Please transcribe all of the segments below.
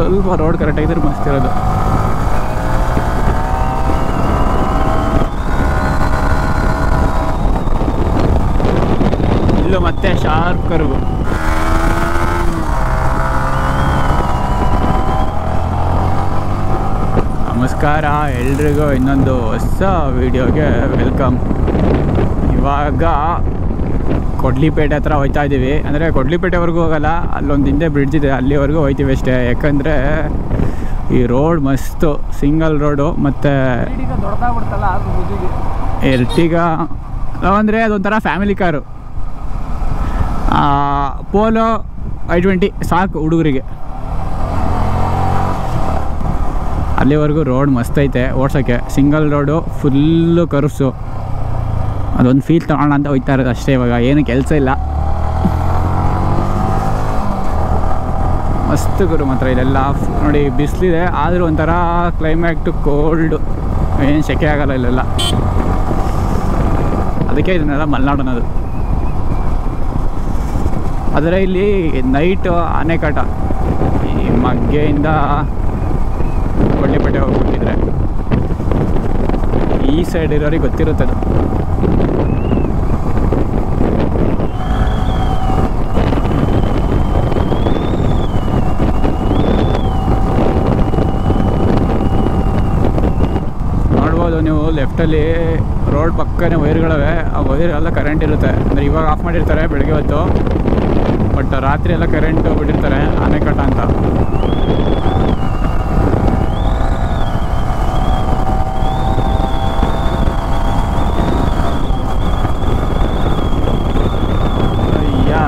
ಸ್ವಲ್ಪ road correct ಆಗಿದ್ರೆ ಮಸ್ತ್ ಇರೋದು ಇಲ್ಲೂ ಮತ್ತೆ ಶಾರ್ಪ್ ಕರ್ವು ನಮಸ್ಕಾರ ಎಲ್ರಿಗೂ ಇನ್ನೊಂದು ಹೊಸ ವಿಡಿಯೋಗೆ ವೆಲ್ಕಮ್ ಇವಾಗ ಕೊಡ್ಲಿಪೇಟೆ ಹತ್ರ ಹೋಯ್ತಾ ಇದ್ದೀವಿ ಅಂದರೆ ಕೊಡ್ಲಿಪೇಟೆವರೆಗೂ ಹೋಗಲ್ಲ ಅಲ್ಲೊಂದು ಹಿಂದೆ ಬ್ರಿಡ್ಜ್ ಇದೆ ಅಲ್ಲಿವರೆಗೂ ಹೋಯ್ತೀವಿ ಅಷ್ಟೇ ಯಾಕಂದರೆ ಈ ರೋಡ್ ಮಸ್ತು ಸಿಂಗಲ್ ರೋಡು ಮತ್ತು ಈಗ ದೊಡ್ಡದಾಗ್ಬಿಡ್ತಲ್ಲ ಅದು ಬುದ್ಧಿಗೆ ಎರ್ಟಿಗ ಅಂದರೆ ಅದೊಂಥರ family car Polo I twenty ಸಾಕು ಹುಡುಗರಿಗೆ ಅಲ್ಲಿವರೆಗೂ ರೋಡ್ ಮಸ್ತ್ ಐತೆ ಓಡ್ಸೋಕ್ಕೆ ಸಿಂಗಲ್ ರೋಡು ಫುಲ್ಲು ಕರ್ವ್ಸು ಅದೊಂದು ಫೀಲ್ ತಗೋಣ ಅಂತ ಹೋಯ್ತಾ ಇರೋದು ಅಷ್ಟೇ ಇವಾಗ ಏನು ಕೆಲಸ ಇಲ್ಲ ಮಸ್ತ್ ಗುರು ಮಾತ್ರ ಇಲ್ಲೆಲ್ಲ ಫ್- ನೋಡಿ ಬಿಸಿಲಿದೆ ಆದರೂ ಒಂಥರ ಕ್ಲೈಮ್ಯಾಕ್ಟು ಕೋಲ್ಡು ಏನು ಸೆಕೆ ಆಗಲ್ಲ ಇಲ್ಲೆಲ್ಲ ಅದಕ್ಕೆ ಇದನ್ನೆಲ್ಲ ಮಲೆನಾಡು ಅನ್ನೋದು ಆದರೆ ಇಲ್ಲಿ ನೈಟು ಆನೆಕಾಟ ಈ ಮಗ್ಗೆಯಿಂದ ಕೊಳ್ಳಿಪೇಟೆ ಹೋಗ್ಬಿಟ್ಟಿದ್ರೆ ಈ ಸೈಡ್ ಇರೋರಿಗೆ ಗೊತ್ತಿರುತ್ತೆ ಅದು ನೋಡ್ಬೋದು ನೀವು ಲೆಫ್ಟಲ್ಲಿ ರೋಡ್ ಪಕ್ಕನೇ ವೈರ್ಗಳವೆ ಆ ವೈರ್ ಎಲ್ಲ ಕರೆಂಟ್ ಇರುತ್ತೆ ಅಂದರೆ ಇವಾಗ ಆಫ್ ಮಾಡಿರ್ತಾರೆ ಬೆಳಗ್ಗೆ ಹೊತ್ತು ಬಟ್ ರಾತ್ರಿ ಎಲ್ಲ ಕರೆಂಟ್ ಬಿಟ್ಟಿರ್ತಾರೆ ಆನೆಕಟ್ಟ ಅಂತ ಅಯ್ಯ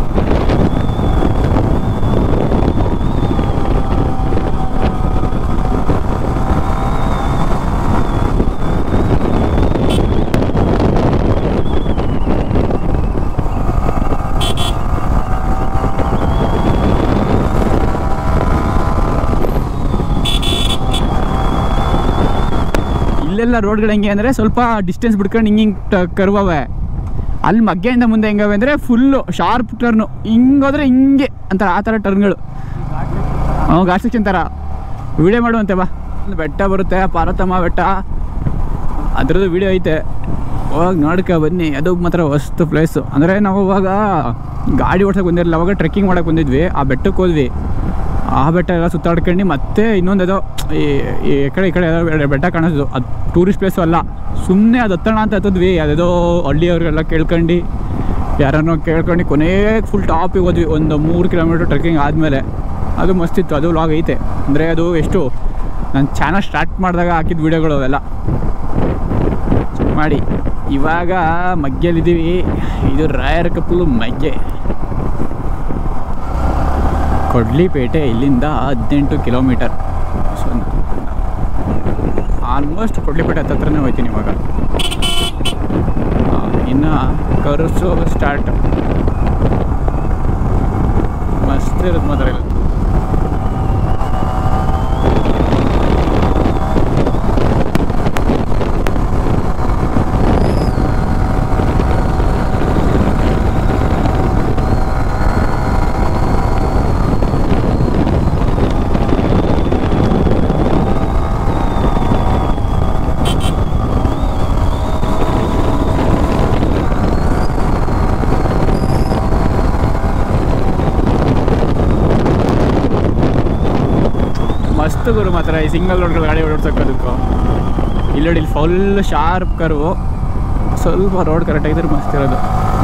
ಇಲ್ಲೆಲ್ಲ ರೋಡ್ಗಳು ಹೆಂಗೆ ಅಂದರೆ ಸ್ವಲ್ಪ ಡಿಸ್ಟೆನ್ಸ್ ಬಿಡ್ಕೊಂಡು ಹಿಂಗೆ ಹಿಂಗೆ ಕರ್ವವೆ ಅಲ್ಲಿ ಮಗ್ಗೆಯಿಂದ ಮುಂದೆ ಹೆಂಗವೆ ಅಂದರೆ ಫುಲ್ಲು ಶಾರ್ಪ್ ಟರ್ನು ಹಿಂಗೋದ್ರೆ ಹಿಂಗೆ ಅಂತಾರೆ ಆ ಥರ ಟರ್ನ್ಗಳು ಹ್ಞೂ ಘಾಟ್ ಸೆಕ್ಷನ್ ಥರ ವಿಡಿಯೋ ಮಾಡುವಂತೆ ಬಾ ಒಂದು ಬೆಟ್ಟ ಬರುತ್ತೆ ಪಾರ್ವತಮ್ಮ ಬೆಟ್ಟ ಅದ್ರದ್ದು ವಿಡಿಯೋ ಐತೆ ಹೋಗಿ ನೋಡ್ಕೊ ಬನ್ನಿ ಅದು ಮಾತ್ರ ವಸ್ತು ಪ್ಲೇಸು ಅಂದರೆ ನಾವು ಇವಾಗ ಗಾಡಿ ಓಡ್ಸೋಕೆ ಬಂದಿರಲಿಲ್ಲ ಅವಾಗ ಟ್ರೆಕ್ಕಿಂಗ್ ಮಾಡೋಕೆ ಬಂದಿದ್ವಿ ಆ ಬೆಟ್ಟಕ್ಕೆ ಹೋದ್ವಿ ಆ ಬೆಟ್ಟ ಎಲ್ಲ ಸುತ್ತಾಡ್ಕೊಂಡು ಮತ್ತೆ ಇನ್ನೊಂದು ಏನೋ ಈ ಈ ಕಡೆ ಈ ಕಡೆ ಏನೋ ಬೇರೆ ಬೆಟ್ಟ ಕಾಣಿಸ್ತು ಅದು ಟೂರಿಸ್ಟ್ ಪ್ಲೇಸು ಅಲ್ಲ ಸುಮ್ಮನೆ ಅದು ಹತ್ತೋಣ ಅಂತ ಹತ್ತದ್ವಿ ಅದೇದೋ ಹಳ್ಳಿಯವ್ರಿಗೆಲ್ಲ ಕೇಳ್ಕೊಂಡು ಯಾರನ್ನೋ ಕೇಳ್ಕೊಂಡು ಕೊನೆಗೆ ಫುಲ್ ಟಾಪಿಗೆ ಹೋದ್ವಿ ಒಂದು ಮೂರು ಕಿಲೋಮೀಟ್ರ್ ಟ್ರೆಕ್ಕಿಂಗ್ ಆದಮೇಲೆ ಅದು ಮಸ್ತಿತ್ತು ಅದು ಲಾಗ್ ಐತೆ ಅಂದರೆ ಅದು ಎಷ್ಟು ನಾನು ಚಾನಲ್ ಸ್ಟಾರ್ಟ್ ಮಾಡಿದಾಗ ಹಾಕಿದ ವೀಡಿಯೋಗಳು ಅವೆಲ್ಲ ಚೆಕ್ ಮಾಡಿ ಇವಾಗ ಮಗ್ಗೆಲಿದ್ದೀವಿ ಇದು ರಾಯರ್ ಕಪ್ಪಲು ಮಗ್ಗೆ ಕೊಡ್ಲಿಪೇಟೆ ಇಲ್ಲಿಂದ ಹದಿನೆಂಟು ಕಿಲೋಮೀಟರ್ ಸೊ ಆಲ್ಮೋಸ್ಟ್ ಕೊಡ್ಲಿಪೇಟೆ ಹತ್ತತ್ರನೇ ಹೋಗ್ತೀನಿ ಇವಾಗ ಆ, ಇನ್ನು ಕರ್ಸು ಸ್ಟಾರ್ಟ್ ಮಸ್ತ್ ಇರೋದು ಮಾತ್ರ ಇಲ್ಲಿ ಮಸ್ತ್ ಗುರು ಮಾತ್ರ ಈ ಸಿಂಗಲ್ ರೋಡ್ಗಳು ಗಾಡಿ ಓಡಿಸೋಕ್ಕದಕ್ಕೂ ಇಲ್ಲಿ ನೋಡಿ ಇಲ್ಲಿ ಫುಲ್ ಶಾರ್ಪ್ ಕರ್ವು ಸ್ವಲ್ಪ ರೋಡ್ ಕರೆಕ್ಟ್ ಆಗಿದ್ರೆ ಮಸ್ತ್ ಇರೋದು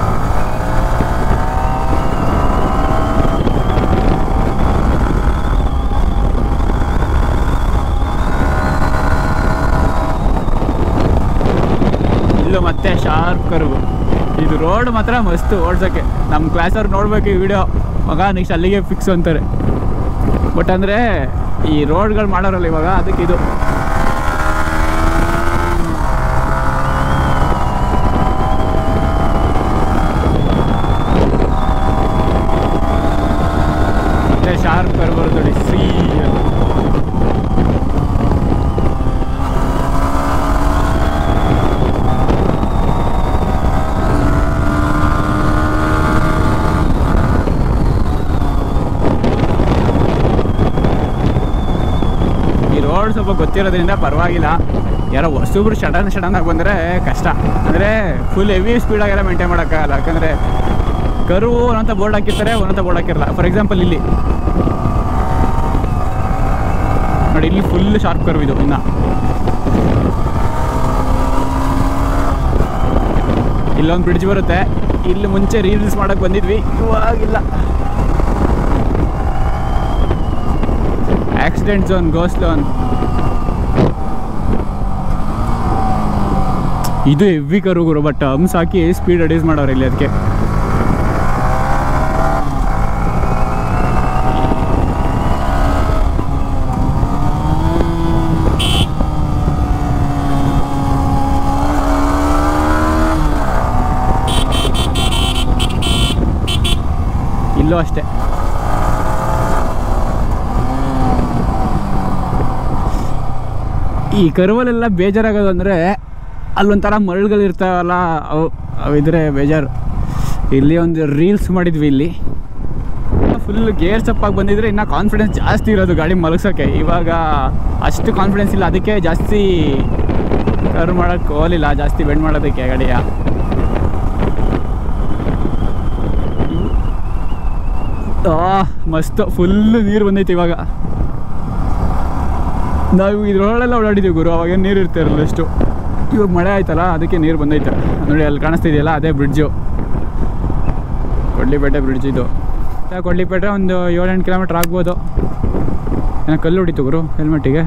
ಇಲ್ಲೂ ಮತ್ತೆ ಶಾರ್ಪ್ ಕರ್ವು ಇದು ರೋಡ್ ಮಾತ್ರ ಮಸ್ತ್ ಓಡ್ಸೋಕ್ಕೆ ನಮ್ಮ ಕ್ಲಾಸವ್ರು ನೋಡ್ಬೇಕು ಈ ವಿಡಿಯೋ ಮಗ ನೆಕ್ಸ್ಟ್ ಅಲ್ಲಿಗೆ ಫಿಕ್ಸ್ ಅಂತಾರೆ ಬಟ್ ಅಂದರೆ ಈ ರೋಡ್ಗಳು ಮಾಡೋರಲ್ಲ ಇವಾಗ ಅದಕ್ಕೆ ಇದು ಮತ್ತೆ ಶಾರ್ಪ್ ಕರ್ ಬರುತ್ತೆ ನೋಡಿ ಸಿ ರೋಡ್ ಸ್ವಲ್ಪ ಗೊತ್ತಿರೋದ್ರಿಂದ ಪರವಾಗಿಲ್ಲ ಯಾರೋ ಹೊಸಬ್ರು ಸಡನ್ ಸಡನ್ ಆಗಿ ಬಂದರೆ ಕಷ್ಟ ಅಂದರೆ ಫುಲ್ ಹೆವಿ ಸ್ಪೀಡಾಗೆಲ್ಲ ಮೇಂಟೈನ್ ಮಾಡೋಕ್ಕಾಗಲ್ಲ ಯಾಕಂದರೆ ಕರುವು ಒಂದಂತ ಬೋರ್ಡ್ ಹಾಕಿರ್ತಾರೆ ಒಂದಂತ ಬೋರ್ಡ್ ಹಾಕಿರಲ್ಲ ಫಾರ್ ಎಕ್ಸಾಂಪಲ್ ಇಲ್ಲಿ ನೋಡಿ ಇಲ್ಲಿ ಫುಲ್ ಶಾರ್ಪ್ ಕರ್ವ್ ಇದು ಇನ್ನು ಇಲ್ಲೊಂದು ಬ್ರಿಡ್ಜ್ ಬರುತ್ತೆ ಇಲ್ಲಿ ಮುಂಚೆ ರೀಲ್ಸ್ ಮಾಡಕ್ಕೆ ಬಂದಿದ್ವಿ ಇವಾಗಿಲ್ಲ ಆಕ್ಸಿಡೆಂಟ್ ಝೋನ್ ಗೋಸ್ ಲೋನ್ ಇದು ಹೆವಿ ಕರು ಗುರು ಬಟ್ ಹಮ್ಸ್ ಹಾಕಿ ಸ್ಪೀಡ್ ರೆಡ್ಯೂಸ್ ಮಾಡೋರು ಇಲ್ಲಿ ಅದಕ್ಕೆ ಇಲ್ಲೂ ಅಷ್ಟೇ ಈ ಕರುವಲ್ಲೆಲ್ಲ ಬೇಜಾರಾಗೋದು ಅಂದರೆ ಅಲ್ಲೊಂಥರ ಮರಳುಗಳು ಇರ್ತಾವಲ್ಲ ಅವು ಅವಿದ್ರೆ ಬೇಜಾರು ಇಲ್ಲಿ ಒಂದು ರೀಲ್ಸ್ ಮಾಡಿದ್ವಿ ಇಲ್ಲಿ ಫುಲ್ ಗೇರ್ ಚಪ್ಪಾಗಿ ಬಂದಿದ್ರೆ ಇನ್ನೂ ಕಾನ್ಫಿಡೆನ್ಸ್ ಜಾಸ್ತಿ ಇರೋದು ಗಾಡಿ ಮಲಗ್ಸೋಕ್ಕೆ ಇವಾಗ ಅಷ್ಟು ಕಾನ್ಫಿಡೆನ್ಸ್ ಇಲ್ಲ ಅದಕ್ಕೆ ಜಾಸ್ತಿ ಕರ್ ಮಾಡೋಕ್ಕೆ ಹೋಗಲಿಲ್ಲ ಜಾಸ್ತಿ ಬೆಂಡ್ ಮಾಡೋದಕ್ಕೆ ಗಾಡಿಯ ಆ ಮಸ್ತ್ ಫುಲ್ಲು ನೀರು ಬಂದೈತೆ ಇವಾಗ ನಾವು ಇದ್ರೊಳಗೆಲ್ಲ ಓಡಾಡಿದ್ದೀವಿ ಗುರು ಅವಾಗ ನೀರು ಇರ್ತಿರಲ್ಲ ಅಷ್ಟು ಇವಾಗ ಮಳೆ ಆಯ್ತಲ್ಲ ಅದಕ್ಕೆ ನೀರು ಬಂದೈತೆ ನೋಡಿ ಅಲ್ಲಿ ಕಾಣಿಸ್ತಿದೆಯಲ್ಲ ಅದೇ ಬ್ರಿಡ್ಜು ಕೊಡ್ಲಿಪೇಟೆ ಬ್ರಿಡ್ಜ್ ಇದು ಮತ್ತೆ ಕೊಡ್ಲಿಪೇಟೆ ಒಂದು ಏಳೆಂಟು ಕಿಲೋಮೀಟ್ರ್ ಆಗ್ಬೋದು ಏನೋ ಕಲ್ಲು ಹೊಡಿತು ಗುರು ಹೆಲ್ಮೆಟ್ಟಿಗೆ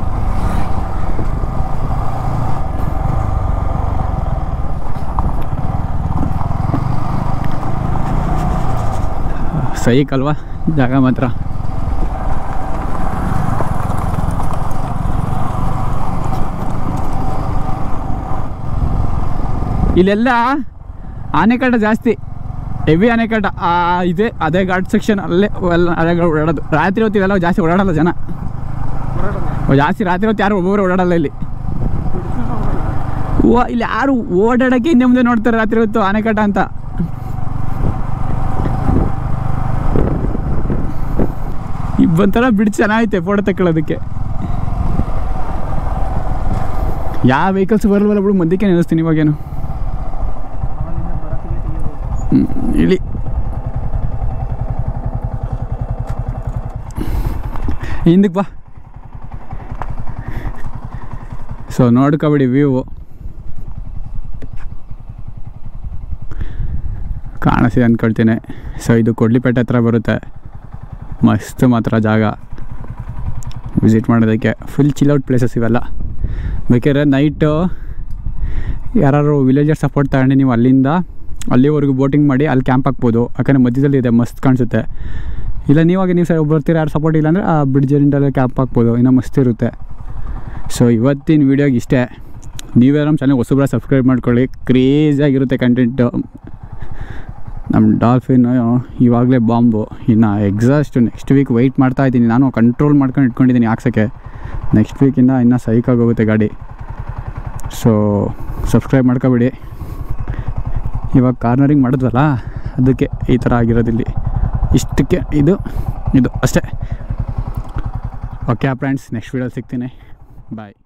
ಸೈಕ್ ಅಲ್ವಾ ಜಾಗ ಮಾತ್ರ ಇಲ್ಲೆಲ್ಲ ಆನೆಕಟ್ಟ ಜಾಸ್ತಿ ಹೆವಿ ಆನೆಕಟ್ಟ ಆ ಇದೆ ಅದೇ ಘಾಟ್ ಸೆಕ್ಷನ್ ಅಲ್ಲೇ ಎಲ್ಲ ಅಲೆಗಳು ಓಡಾಡೋದು ರಾತ್ರಿ ಹೊತ್ತು ಇವೆಲ್ಲ ಜಾಸ್ತಿ ಓಡಾಡಲ್ಲ ಜನ ಜಾಸ್ತಿ ರಾತ್ರಿ ಹೊತ್ತು ಯಾರು ಒಬ್ಬೊಬ್ಬರು ಓಡಾಡಲ್ಲ ಇಲ್ಲಿ ಓ ಇಲ್ಲಿ ಯಾರು ಓಡಾಡೋಕ್ಕೆ ಹಿಂದೆ ಮುಂದೆ ನೋಡ್ತಾರೆ ರಾತ್ರಿ ಹೊತ್ತು ಆನೆಕಟ್ಟ ಅಂತ ಒಂಥರ ಬಿಡ್ ಚೆನ್ನಾಗೈತೆ ಫೋಟೋ ತಗೊಳ್ಳೋದಕ್ಕೆ ಯಾವ ವೆಹಿಕಲ್ಸ್ ಬರಲ್ವಲ್ಲ ಬಿಡು ಮಧ್ಯಕ್ಕೆ ನೆನೆಸ್ತೀನಿ ಇವಾಗೇನು ಹ್ಮ್, ಇಳಿ ಹಿಂದಕ್ಕೆ ಬಾ ಸೊ ನೋಡ್ಕೊಬಿಡಿ ವ್ಯೂ ಕಾಣಿಸಿದೆ ಅಂದ್ಕೊಳ್ತೀನಿ ಸೊ ಇದು ಕೊಡ್ಲಿಪೇಟೆ ಹತ್ರ ಬರುತ್ತೆ ಮಸ್ತ್ ಮಾತ್ರ ಜಾಗ ವಿಸಿಟ್ ಮಾಡೋದಕ್ಕೆ ಫುಲ್ ಚಿಲ್ ಔಟ್ ಪ್ಲೇಸಸ್ ಇವೆಲ್ಲ ಬೇಕಾದ್ರೆ ನೈಟು ಯಾರು ವಿಲೇಜರ್ ಸಪೋರ್ಟ್ ತಗೊಂಡು ನೀವು ಅಲ್ಲಿಂದ ಅಲ್ಲಿವರೆಗೂ ಬೋಟಿಂಗ್ ಮಾಡಿ ಅಲ್ಲಿ ಕ್ಯಾಂಪ್ ಹಾಕ್ಬೋದು ಯಾಕಂದರೆ ಮಧ್ಯದಲ್ಲಿ ಇದೆ ಮಸ್ತ್ ಕಾಣಿಸುತ್ತೆ ಇಲ್ಲ ನೀವಾಗ ನೀವು ಸರ್ ಬರ್ತೀರ ಯಾರು ಸಪೋರ್ಟ್ ಇಲ್ಲ ಅಂದರೆ ಆ ಬ್ರಿಡ್ಜರಿಂದಲೇ ಕ್ಯಾಂಪ್ ಹಾಕ್ಬೋದು ಇನ್ನೂ ಮಸ್ತ್ ಇರುತ್ತೆ ಸೊ ಇವತ್ತಿನ ವೀಡಿಯೋಗೆ ಇಷ್ಟೇ ನೀವೇ ನಮ್ಮ ಚಾನಲ್ ಹೊಸಬ್ರ ಸಬ್ಸ್ಕ್ರೈಬ್ ಮಾಡ್ಕೊಳ್ಳಿ ಕ್ರೇಜಿಯಾಗಿರುತ್ತೆ ಕಂಟೆಂಟು ನಮ್ಮ ಡಾಲ್ಫಿನ್ ಇವಾಗಲೇ ಬಾಂಬು ಇನ್ನು ಎಕ್ಸಾಸ್ಟ್ ನೆಕ್ಸ್ಟ್ ವೀಕ್ ವೆಯ್ಟ್ ಮಾಡ್ತಾ ಇದ್ದೀನಿ ನಾನು ಕಂಟ್ರೋಲ್ ಮಾಡ್ಕೊಂಡು ಇಟ್ಕೊಂಡಿದ್ದೀನಿ ಹಾಕ್ಸೋಕ್ಕೆ ನೆಕ್ಸ್ಟ್ ವೀಕಿಂದ ಇನ್ನೂ ಸೈಕಾಗಿ ಹೋಗುತ್ತೆ ಗಾಡಿ ಸೊ ಸಬ್ಸ್ಕ್ರೈಬ್ ಮಾಡ್ಕೊಬಿಡಿ ಇವಾಗ ಕಾರ್ನರಿಂಗ್ ಮಾಡಿದ್ವಲ್ಲ ಅದಕ್ಕೆ ಈ ಥರ ಆಗಿರೋದಿಲ್ಲಿ ಇಷ್ಟಕ್ಕೆ ಇದು ಇದು ಅಷ್ಟೇ ಓಕೆ ಫ್ರೆಂಡ್ಸ್ ನೆಕ್ಸ್ಟ್ ವೀಡಿಯೋಲಿ ಸಿಗ್ತೀನಿ ಬಾಯ್